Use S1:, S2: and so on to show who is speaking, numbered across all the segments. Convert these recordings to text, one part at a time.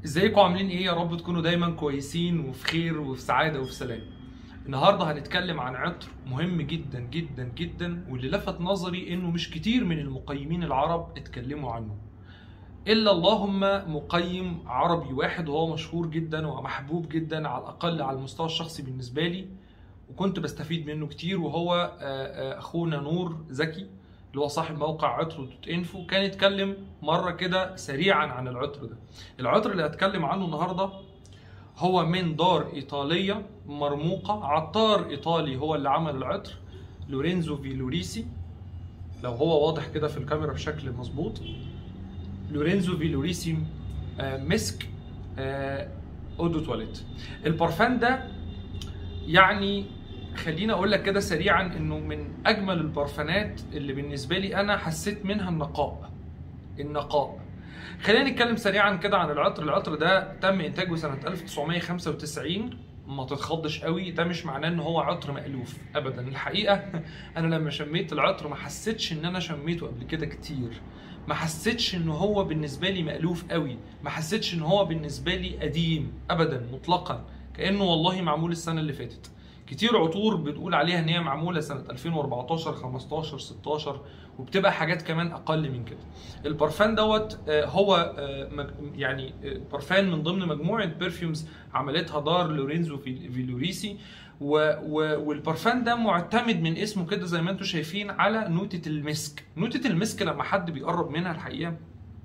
S1: ازيكم عاملين ايه يا رب تكونوا دايما كويسين وفي خير وفي سعاده وفي سلام النهارده هنتكلم عن عطر مهم جدا جدا جدا واللي لفت نظري انه مش كتير من المقيمين العرب اتكلموا عنه الا اللهم مقيم عربي واحد وهو مشهور جدا ومحبوب جدا على الاقل على المستوى الشخصي بالنسبه لي وكنت بستفيد منه كتير وهو آه، آه، اخونا نور زكي اللي هو صاحب موقع عطر دوت انفو كان يتكلم مره كده سريعا عن العطر ده العطر اللي هتكلم عنه النهارده هو من دار ايطاليه مرموقه عطار ايطالي هو اللي عمل العطر لورينزو فيلوريسي لو هو واضح كده في الكاميرا بشكل مظبوط لورينزو فيلوريسي آه، مسك آه، اودو تواليت البارفان ده يعني خليني اقول لك كده سريعا انه من اجمل البرفانات اللي بالنسبه لي انا حسيت منها النقاء النقاء خلينا نتكلم سريعا كده عن العطر العطر ده تم انتاجه سنه 1995 ما تتخضش قوي ده مش معناه ان هو عطر مألوف ابدا الحقيقه انا لما شميت العطر ما حسيتش ان انا شميته قبل كده كتير ما حسيتش ان هو بالنسبه لي مألوف قوي ما حسيتش ان هو بالنسبه لي قديم ابدا مطلقا كانه والله معمول السنه اللي فاتت كتير عطور بتقول عليها ان هي معموله سنه 2014 15 16 وبتبقى حاجات كمان اقل من كده البرفان دوت آه، هو آه، مج- يعني آه، برفان من ضمن مجموعه برفيومز عملتها دار لورينزو في- فيلوريسي و و والبرفان ده معتمد من اسمه كده زي ما انتم شايفين على نوتة المسك نوتة المسك لما حد بيقرب منها الحقيقه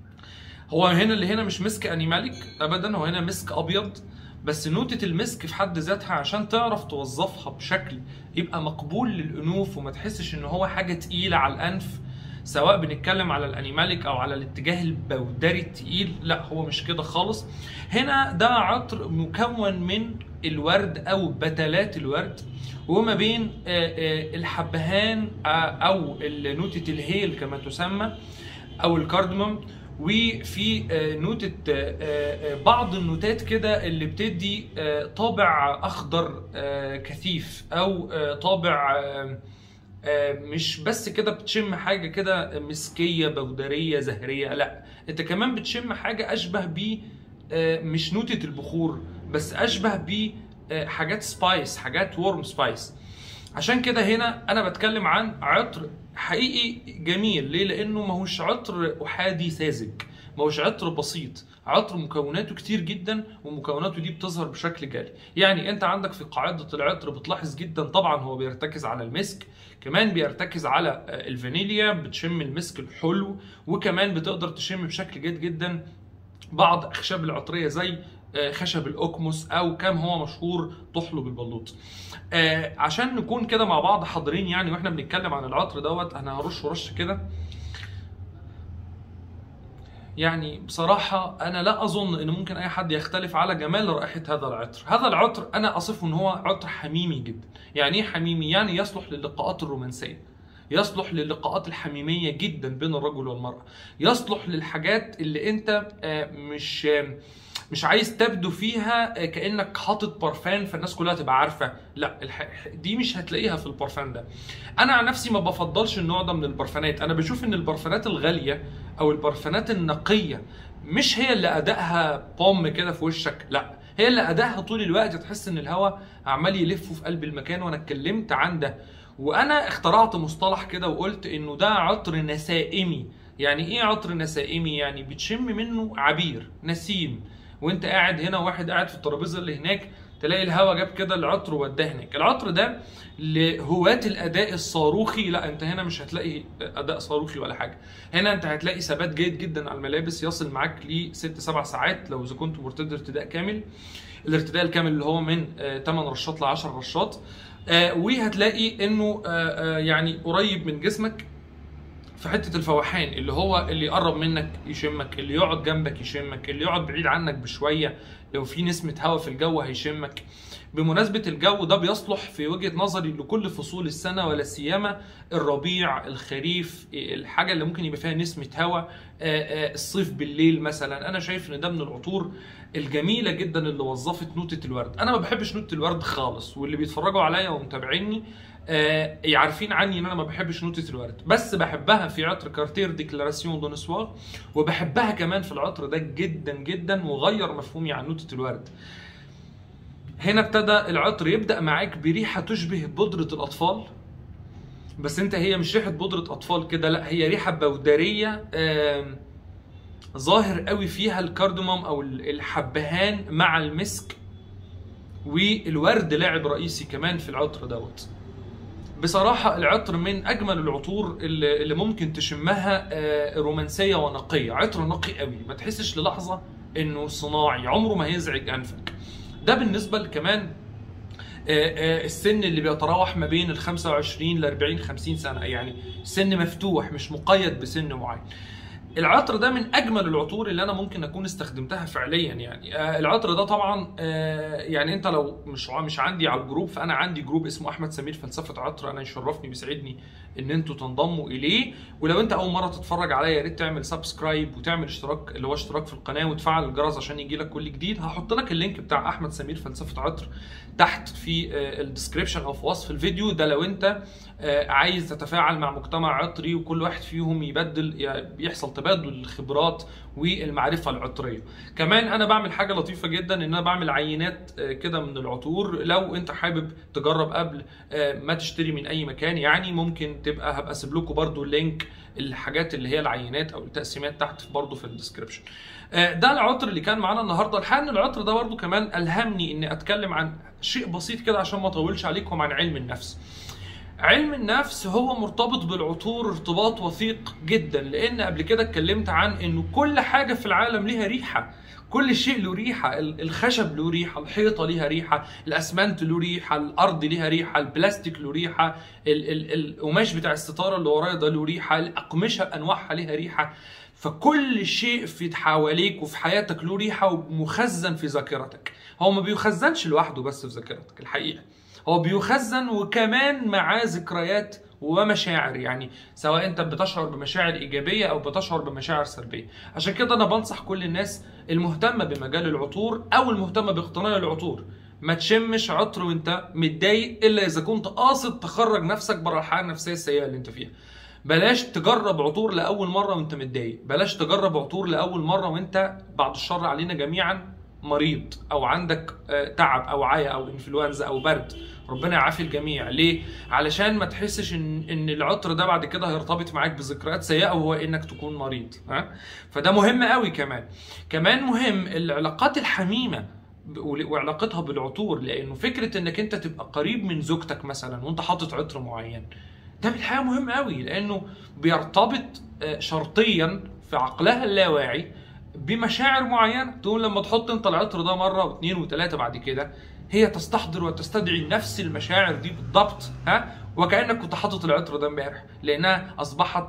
S1: هو هنا اللي هنا مش مسك انيماليك ابدا هو هنا مسك ابيض بس نوتة المسك في حد ذاتها عشان تعرف توظفها بشكل يبقى مقبول للانوف وما تحسش ان هو حاجه تقيله على الانف سواء بنتكلم على الانيماليك او على الاتجاه البودري التقيل لا هو مش كده خالص هنا ده عطر مكون من الورد او بتلات الورد وما بين آه، آه، الحبهان آه، او نوتة الهيل كما تسمى او الكاردموم وفي آه، نوتة آه، آه، بعض النوتات كده اللي بتدي آه، طابع اخضر آه، كثيف او آه، طابع آه، آه، مش بس كده بتشم حاجه كده مسكيه بودريه زهريه لا انت كمان بتشم حاجه اشبه ب آه، مش نوتة البخور بس اشبه ب آه، حاجات سبايس حاجات ورم سبايس عشان كده هنا انا بتكلم عن عطر حقيقي جميل ليه لانه ما هوش عطر احادي ساذج ما هوش عطر بسيط عطر مكوناته كتير جدا ومكوناته دي بتظهر بشكل جاري يعني انت عندك في قاعده العطر بتلاحظ جدا طبعا هو بيرتكز على المسك كمان بيرتكز على آه، الفانيليا بتشم المسك الحلو وكمان بتقدر تشم بشكل جيد جدا بعض اخشاب العطريه زي آه، خشب الاوكموس او كم هو مشهور طحلب البلوط آه، عشان نكون كده مع بعض حاضرين يعني واحنا بنتكلم عن العطر دوت انا هرش رش كده يعني بصراحة أنا لا أظن إن ممكن أي حد يختلف على جمال رائحة هذا العطر، هذا العطر أنا أصفه إن هو عطر حميمي جدا، يعني إيه حميمي؟ يعني يصلح للقاءات الرومانسية، يصلح للقاءات الحميمية جدا بين الرجل والمرأة، يصلح للحاجات اللي أنت آه، مش آه، مش عايز تبدو فيها آه، كانك حاطط برفان فالناس كلها تبقى عارفه لا الح... دي مش هتلاقيها في البرفان ده انا عن نفسي ما بفضلش النوع ده من البرفانات انا بشوف ان البرفانات الغاليه او البرفانات النقيه مش هي اللي ادائها بوم كده في وشك لا هي اللي ادائها طول الوقت تحس ان الهواء عمال يلف في قلب المكان وانا اتكلمت عن ده وانا اخترعت مصطلح كده وقلت انه ده عطر نسائمي يعني ايه عطر نسائمي يعني بتشم منه عبير نسيم وانت قاعد هنا واحد قاعد في الترابيزه اللي هناك تلاقي الهوا جاب كده العطر ووداه هناك العطر ده لهواة الاداء الصاروخي لا انت هنا مش هتلاقي اداء صاروخي ولا حاجه هنا انت هتلاقي ثبات جيد جدا على الملابس يصل معاك ل 6 7 ساعات لو اذا كنت مرتدي ارتداء كامل الارتداء الكامل اللي هو من آه، 8 رشات ل 10 رشات آه، وهتلاقي انه آه، آه، يعني قريب من جسمك في حته الفوحان اللي هو اللي يقرب منك يشمك اللي يقعد جنبك يشمك اللي يقعد بعيد عنك بشويه لو في نسمه هواء في الجو هيشمك بمناسبة الجو ده بيصلح في وجهة نظري لكل فصول السنة ولا سيما الربيع الخريف الحاجة اللي ممكن يبقى فيها نسمة هواء الصيف بالليل مثلا أنا شايف إن ده من العطور الجميلة جدا اللي وظفت نوتة الورد أنا ما بحبش نوتة الورد خالص واللي بيتفرجوا عليا ومتابعيني آه عارفين عني ان انا ما بحبش نوتة الورد بس بحبها في عطر كارتير ديكلاراسيون دونسوار وبحبها كمان في العطر ده جدا جدا وغير مفهومي عن نوتة الورد هنا ابتدى العطر يبدا معاك بريحه تشبه بودره الاطفال بس انت هي مش ريحه بودره اطفال كده لا هي ريحه بودريه ظاهر قوي فيها الكاردوموم او الحبهان مع المسك والورد لاعب رئيسي كمان في العطر دوت بصراحة العطر من أجمل العطور اللي ممكن تشمها رومانسية ونقية عطر نقي قوي ما تحسش للحظة إنه صناعي عمره ما هيزعج أنفك ده بالنسبه كمان السن اللي بيتراوح ما بين ال 25 ل 40 50 سنه يعني سن مفتوح مش مقيد بسن معين العطر ده من اجمل العطور اللي انا ممكن اكون استخدمتها فعليا يعني العطر ده طبعا يعني انت لو مش مش عندي على الجروب فانا عندي جروب اسمه احمد سمير فلسفه عطر انا يشرفني ويسعدني ان انتوا تنضموا اليه ولو انت اول مره تتفرج عليا يا ريت تعمل سبسكرايب وتعمل اشتراك اللي هو اشتراك في القناه وتفعل الجرس عشان يجي لك كل جديد هحط لك اللينك بتاع احمد سمير فلسفه عطر تحت في الديسكربشن او في وصف الفيديو ده لو انت عايز تتفاعل مع مجتمع عطري وكل واحد فيهم يبدل يحصل تبادل الخبرات والمعرفه العطريه كمان انا بعمل حاجه لطيفه جدا ان انا بعمل عينات كده من العطور لو انت حابب تجرب قبل ما تشتري من اي مكان يعني ممكن تبقى هبقى اسيب لكم برده اللينك الحاجات اللي هي العينات او التقسيمات تحت برده في الديسكربشن ده العطر اللي كان معانا النهارده الحقيقه ان العطر ده برده كمان الهمني اني اتكلم عن شيء بسيط كده عشان ما اطولش عليكم عن علم النفس علم النفس هو مرتبط بالعطور ارتباط وثيق جدا لان قبل كده اتكلمت عن انه كل حاجه في العالم ليها ريحه كل شيء له ريحه الخشب له ريحه الحيطه ليها ريحه الاسمنت له ريحه الارض ليها ريحه البلاستيك له ريحه القماش بتاع الستاره اللي ورايا ده له ريحه الاقمشه بانواعها ليها ريحه فكل شيء في حواليك وفي حياتك له ريحه ومخزن في ذاكرتك هو ما بيخزنش لوحده بس في ذاكرتك الحقيقه هو بيخزن وكمان معاه ذكريات ومشاعر يعني سواء انت بتشعر بمشاعر ايجابيه او بتشعر بمشاعر سلبيه عشان كده انا بنصح كل الناس المهتمه بمجال العطور او المهتمه باقتناء العطور ما تشمش عطر وانت متضايق الا اذا كنت قاصد تخرج نفسك بره الحاله النفسيه السيئه اللي انت فيها بلاش تجرب عطور لاول مره وانت متضايق بلاش تجرب عطور لاول مره وانت بعد الشر علينا جميعا مريض او عندك تعب او عيا او انفلونزا او برد ربنا يعافي الجميع ليه علشان ما تحسش ان ان العطر ده بعد كده هيرتبط معاك بذكريات سيئه وهو انك تكون مريض ها فده مهم قوي كمان كمان مهم العلاقات الحميمه وعلاقتها بالعطور لانه فكره انك انت تبقى قريب من زوجتك مثلا وانت حاطط عطر معين ده بالحقيقه مهم قوي لانه بيرتبط شرطيا في عقلها اللاواعي بمشاعر معينه تقول لما تحط انت العطر ده مره واثنين وثلاثه بعد كده هي تستحضر وتستدعي نفس المشاعر دي بالضبط ها وكانك كنت حاطط العطر ده امبارح لانها اصبحت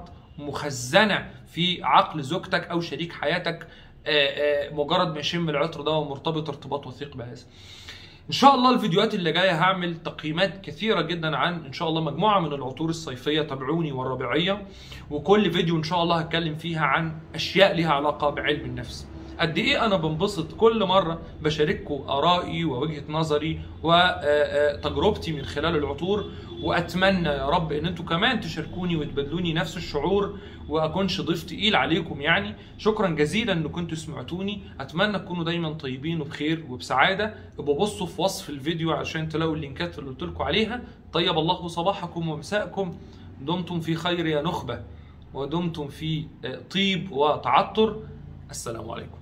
S1: مخزنه في عقل زوجتك او شريك حياتك مجرد ما يشم العطر ده ومرتبط ارتباط وثيق بهذا. ان شاء الله الفيديوهات اللي جايه هعمل تقييمات كثيره جدا عن ان شاء الله مجموعه من العطور الصيفيه تابعوني والربيعيه وكل فيديو ان شاء الله هتكلم فيها عن اشياء ليها علاقه بعلم النفس قد ايه انا بنبسط كل مره بشارككم ارائي ووجهه نظري وتجربتي من خلال العطور واتمنى يا رب ان انتم كمان تشاركوني وتبادلوني نفس الشعور واكونش ضيف تقيل عليكم يعني شكرا جزيلا ان كنتوا سمعتوني اتمنى تكونوا دايما طيبين وبخير وبسعاده ابقوا بصوا في وصف الفيديو عشان تلاقوا اللينكات اللي قلت لكم عليها طيب الله صباحكم ومساءكم دمتم في خير يا نخبه ودمتم في طيب وتعطر السلام عليكم